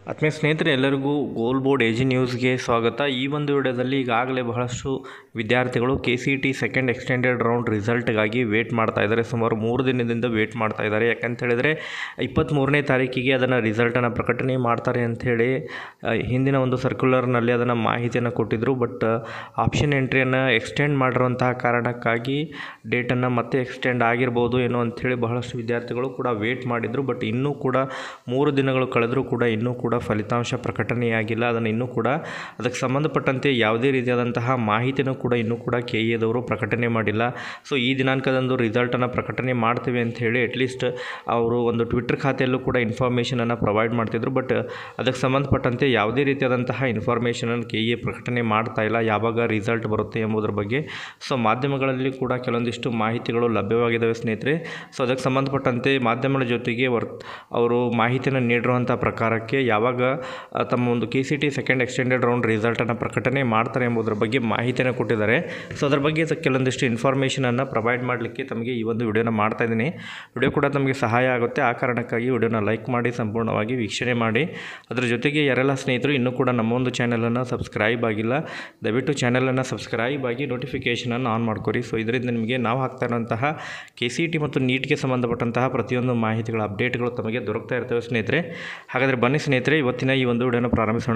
ಆತ್ಮೀಯ ಸ್ನೇಹಿತರೆ ಎಲ್ಲರಿಗೂ ಗೋಲ್ ಬೋರ್ಡ್ ಎಜಿ ನ್ಯೂಸ್ಗೆ ಸ್ವಾಗತ ಈ ಒಂದು ವಿಡಿಯೋದಲ್ಲಿ ಈಗಾಗಲೇ ಬಹಳಷ್ಟು ವಿದ್ಯಾರ್ಥಿಗಳು K C T second extended round ರಿಸಲ್ಟ್ಗಾಗಿ ವೇಟ್ ಮಾಡ್ತಾ ಇದ್ದಾರೆ ಸುಮಾರು ಮೂರು ದಿನದಿಂದ ವೇಟ್ ಮಾಡ್ತಾ ಇದ್ದಾರೆ ಯಾಕಂತ ಹೇಳಿದರೆ ಇಪ್ಪತ್ತ್ಮೂರನೇ ತಾರೀಕಿಗೆ ಅದನ್ನು ರಿಸಲ್ಟನ್ನು ಪ್ರಕಟಣೆ ಮಾಡ್ತಾರೆ ಅಂಥೇಳಿ ಆ, ಹಿಂದಿನ ಒಂದು ಸರ್ಕ್ಯುಲರ್ನಲ್ಲಿ ಅದನ್ನು ಮಾಹಿತಿಯನ್ನು ಕೊಟ್ಟಿದ್ದರು ಬಟ್ ಆಪ್ಷನ್ ಎಂಟ್ರಿಯನ್ನು ಎಕ್ಸ್ಟೆಂಡ್ ಮಾಡಿರುವಂತಹ ಕಾರಣಕ್ಕಾಗಿ ಡೇಟನ್ನು ಮತ್ತೆ ಎಕ್ಸ್ಟೆಂಡ್ ಆಗಿರ್ಬೋದು ಏನೋ ಅಂಥೇಳಿ ಬಹಳಷ್ಟು ವಿದ್ಯಾರ್ಥಿಗಳು ಕೂಡ ವೇಟ್ ಮಾಡಿದರು ಬಟ್ ಇನ್ನೂ ಕೂಡ ಮೂರು ದಿನಗಳು ಕಳೆದರೂ ಕೂಡ ಇನ್ನೂ ಕೂಡ ಫಲಿತಾಂಶ ಪ್ರಕಟಣೆಯಾಗಿಲ್ಲ ಅದನ್ನು ಇನ್ನೂ ಕೂಡ ಅದಕ್ಕೆ ಸಂಬಂಧಪಟ್ಟಂತೆ ಯಾವುದೇ ರೀತಿಯಾದಂತಹ ಮಾಹಿತಿನೂ ಕೂಡ ಇನ್ನೂ ಕೂಡ ಕೆ ಎದವರು ಪ್ರಕಟಣೆ ಮಾಡಿಲ್ಲ ಸೊ ಈ ದಿನಾಂಕದಂದು ರಿಸಲ್ಟನ್ನು ಪ್ರಕಟಣೆ ಮಾಡ್ತೀವಿ ಅಂತ ಹೇಳಿ ಅಟ್ಲೀಸ್ಟ್ ಅವರು ಒಂದು ಟ್ವಿಟರ್ ಖಾತೆಯಲ್ಲೂ ಕೂಡ ಇನ್ಫಾರ್ಮೇಷನನ್ನು ಪ್ರೊವೈಡ್ ಮಾಡ್ತಿದ್ರು ಬಟ್ ಅದಕ್ಕೆ ಸಂಬಂಧಪಟ್ಟಂತೆ ಯಾವುದೇ ರೀತಿಯಾದಂತಹ ಇನ್ಫಾರ್ಮೇಷನನ್ನು ಕೆ ಎ ಪ್ರಕಟಣೆ ಮಾಡ್ತಾ ಇಲ್ಲ ಯಾವಾಗ ರಿಸಲ್ಟ್ ಬರುತ್ತೆ ಎಂಬುದರ ಬಗ್ಗೆ ಸೊ ಮಾಧ್ಯಮಗಳಲ್ಲಿ ಕೂಡ ಕೆಲವೊಂದಿಷ್ಟು ಮಾಹಿತಿಗಳು ಲಭ್ಯವಾಗಿದ್ದಾವೆ ಸ್ನೇಹಿತರೆ ಸೊ ಅದಕ್ಕೆ ಸಂಬಂಧಪಟ್ಟಂತೆ ಮಾಧ್ಯಮಗಳ ಜೊತೆಗೆ ವರ್ ಅವರು ಮಾಹಿತಿಯನ್ನು ನೀಡಿರುವಂಥ ಪ್ರಕಾರಕ್ಕೆ ಯಾವಾಗ ಆ, ತಮ್ಮ ಒಂದು K C T second extended round ರಿಸಲ್ಟನ್ನು ಪ್ರಕಟಣೆ ಮಾಡ್ತಾರೆ ಎಂಬುದರ ಬಗ್ಗೆ ಮಾಹಿತಿಯನ್ನು ಕೊಟ್ಟಿದ್ದಾರೆ ಸೊ ಅದರ ಬಗ್ಗೆ ಸ- ಕೆಲವೊಂದಿಷ್ಟು ಇನ್ಫಾರ್ಮೇಷನನ್ನು ಪ್ರೊವೈಡ್ ಮಾಡಲಿಕ್ಕೆ ತಮಗೆ ಈ ಒಂದು ವಿಡಿಯೋನ ಮಾಡ್ತಾ ಇದ್ದೀನಿ ವಿಡಿಯೋ ಕೂಡ ತಮಗೆ ಸಹಾಯ ಆಗುತ್ತೆ ಆ ಕಾರಣಕ್ಕಾಗಿ ವಿಡಿಯೋನ ಲೈಕ್ ಮಾಡಿ ಸಂಪೂರ್ಣವಾಗಿ ವೀಕ್ಷಣೆ ಮಾಡಿ ಅದರ ಜೊತೆಗೆ ಯಾರೆಲ್ಲ ಸ್ನೇಹಿತರು ಇನ್ನೂ ಕೂಡ ನಮ್ಮ ಒಂದು ಚಾನಲನ್ನು ಸಬ್ಸ್ಕ್ರೈಬ್ ಆಗಿಲ್ಲ ದಯವಿಟ್ಟು ಚಾನಲನ್ನು ಸಬ್ಸ್ಕ್ರೈಬ್ ಆಗಿ ನೋಟಿಫಿಕೇಷನನ್ನು ಆನ್ ಮಾಡ್ಕೊರಿ ಸೊ ಇದರಿಂದ ನಿಮಗೆ ನಾವು ಹಾಕ್ತಾ ಇರುವಂತಹ ಕೆ ಸಿ ಟಿ ಮತ್ತು ನೀಟ್ಗೆ ಸಂಬಂಧಪಟ್ಟಂತಹ ಪ್ರತಿಯೊಂದು ಮಾಹಿತಿಗಳ ಅಪ್ಡೇಟ್ಗಳು ತಮಗೆ ದೊರಕ್ತಾ ಇರ್ತವೆ ಸ್ನೇಹಿತರೆ ಹಾಗಾದರೆ ಬನ್ನಿ ಸ್ನೇಹಿತರೆ ಇವತ್ತಿನ ಈ ಒಂದು ವಿಡಿಯೋನ ಪ್ರಾರಂಭಿಸೋಣ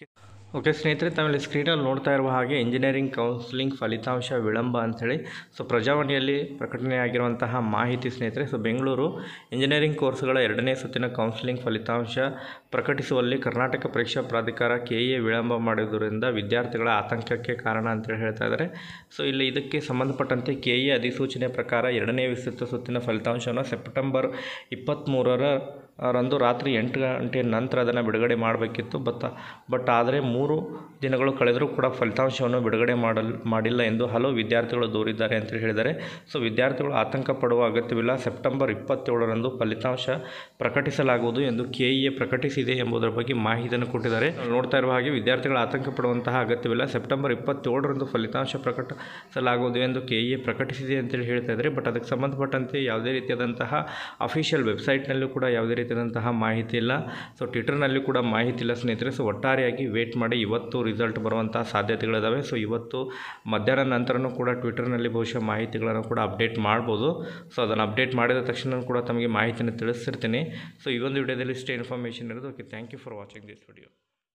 ಓಕೆ ಸ್ನೇಹಿತರೆ ತಾವಿಲ್ಲಿ ಸ್ಕ್ರೀನಲ್ಲಿ ನೋಡ್ತಾ ಇರುವ ಹಾಗೆ ಇಂಜಿನಿಯರಿಂಗ್ ಕೌನ್ಸಿಲಿಂಗ್ ಫಲಿತಾಂಶ ವಿಳಂಬ ಅಂಥೇಳಿ ಸೊ ಪ್ರಜಾವಾಣಿಯಲ್ಲಿ ಪ್ರಕಟಣೆಯಾಗಿರುವಂತಹ ಮಾಹಿತಿ ಸ್ನೇಹಿತರೆ ಸೊ ಬೆಂಗಳೂರು ಇಂಜಿನಿಯರಿಂಗ್ ಕೋರ್ಸ್ಗಳ ಎರಡನೇ ಸುತ್ತಿನ ಕೌನ್ಸಿಲಿಂಗ್ ಫಲಿತಾಂಶ ಪ್ರಕಟಿಸುವಲ್ಲಿ ಕರ್ನಾಟಕ ಪರೀಕ್ಷಾ ಪ್ರಾಧಿಕಾರ ಕೆ ಎ ವಿಳಂಬ ಮಾಡಿರುವುದರಿಂದ ವಿದ್ಯಾರ್ಥಿಗಳ ಆತಂಕಕ್ಕೆ ಕಾರಣ ಅಂತೇಳಿ ಹೇಳ್ತಾ ಇದ್ದಾರೆ ಸೊ ಇಲ್ಲಿ ಇದಕ್ಕೆ ಸಂಬಂಧಪಟ್ಟಂತೆ ಕೆ ಎ ಅಧಿಸೂಚನೆ ಪ್ರಕಾರ ಎರಡನೇ ವಿಸ್ತೃತ ಸುತ್ತಿನ ಫಲಿತಾಂಶವನ್ನು ಸೆಪ್ಟೆಂಬರ್ ಇಪ್ಪತ್ತ್ಮೂರರ ರಂದು ರಾತ್ರಿ ಎಂಟು ಗಂಟೆ ನಂತರ ಅದನ್ನು ಬಿಡುಗಡೆ ಮಾಡಬೇಕಿತ್ತು ಬಟ್ ಬಟ್ ಆದರೆ ಮೂರು ದಿನಗಳು ಕಳೆದರೂ ಕೂಡ ಫಲಿತಾಂಶವನ್ನು ಬಿಡುಗಡೆ ಮಾಡಲ್ ಮಾಡಿಲ್ಲ ಎಂದು ಹಲವು ವಿದ್ಯಾರ್ಥಿಗಳು ದೂರಿದ್ದಾರೆ ಅಂತೇಳಿ ಹೇಳಿದ್ದಾರೆ ಸೊ ವಿದ್ಯಾರ್ಥಿಗಳು ಆತಂಕ ಪಡುವ ಅಗತ್ಯವಿಲ್ಲ ಸೆಪ್ಟೆಂಬರ್ ಇಪ್ಪತ್ತೇಳರಂದು ಫಲಿತಾಂಶ ಪ್ರಕಟಿಸಲಾಗುವುದು ಎಂದು ಕೆ ಇ ಎ ಪ್ರಕಟಿಸಿದೆ ಎಂಬುದರ ಬಗ್ಗೆ ಮಾಹಿತಿಯನ್ನು ಕೊಟ್ಟಿದ್ದಾರೆ ನಾವು ನೋಡ್ತಾ ಇರುವ ಹಾಗೆ ವಿದ್ಯಾರ್ಥಿಗಳು ಆತಂಕ ಪಡುವಂತಹ ಅಗತ್ಯವಿಲ್ಲ ಸೆಪ್ಟೆಂಬರ್ ಇಪ್ಪತ್ತೇಳರಂದು ಫಲಿತಾಂಶ ಪ್ರಕಟಿಸಲಾಗುವುದು ಎಂದು ಕೆ ಇ ಎ ಪ್ರಕಟಿಸಿದೆ ಅಂತೇಳಿ ಹೇಳ್ತಾ ಇದ್ದಾರೆ ಬಟ್ ಅದಕ್ಕೆ ಸಂಬಂಧಪಟ್ಟಂತೆ ಯಾವುದೇ ರೀತಿಯಾದಂತಹ ಅಫಿಷಿಯಲ್ ವೆಬ್ಸೈಟ್ನಲ್ಲೂ ಕೂಡ ಯಾವುದೇ ರೀತಿಯಾದಂತಹ ಮಾಹಿತಿ ಇಲ್ಲ ಸೊ ಟ್ವಿಟರ್ನಲ್ಲಿ ಕೂಡ ಮಾಹಿತಿ ಇಲ್ಲ ಸ್ನೇಹಿತರೆ ಸೊ ಒಟ್ಟಾರೆಯಾಗಿ ವೇಟ್ ಮಾಡಿ ಇವತ್ತು ರಿಸಲ್ಟ್ ಬರುವಂತಹ ಸಾಧ್ಯತೆಗಳಿದ್ದಾವೆ ಸೊ ಇವತ್ತು ಮಧ್ಯಾಹ್ನ ನಂತರನೂ ಕೂಡ ಟ್ವಿಟರ್ನಲ್ಲಿ ಬಹುಶಃ ಮಾಹಿತಿಗಳನ್ನು ಕೂಡ ಅಪ್ಡೇಟ್ ಮಾಡ್ಬೋದು ಸೊ ಅದನ್ನು ಅಪ್ಡೇಟ್ ಮಾಡಿದ ತಕ್ಷಣ ಕೂಡ ತಮಗೆ ಮಾಹಿತಿಯನ್ನು ತಿಳಿಸ್ತಿರ್ತೀನಿ ಸೊ ಈ ಒಂದು ವಿಡಿಯೋದಲ್ಲಿ ಇಷ್ಟೇ ಇನ್ಫಾರ್ಮೇಷನ್ ಇರೋದು okay thank you for watching this video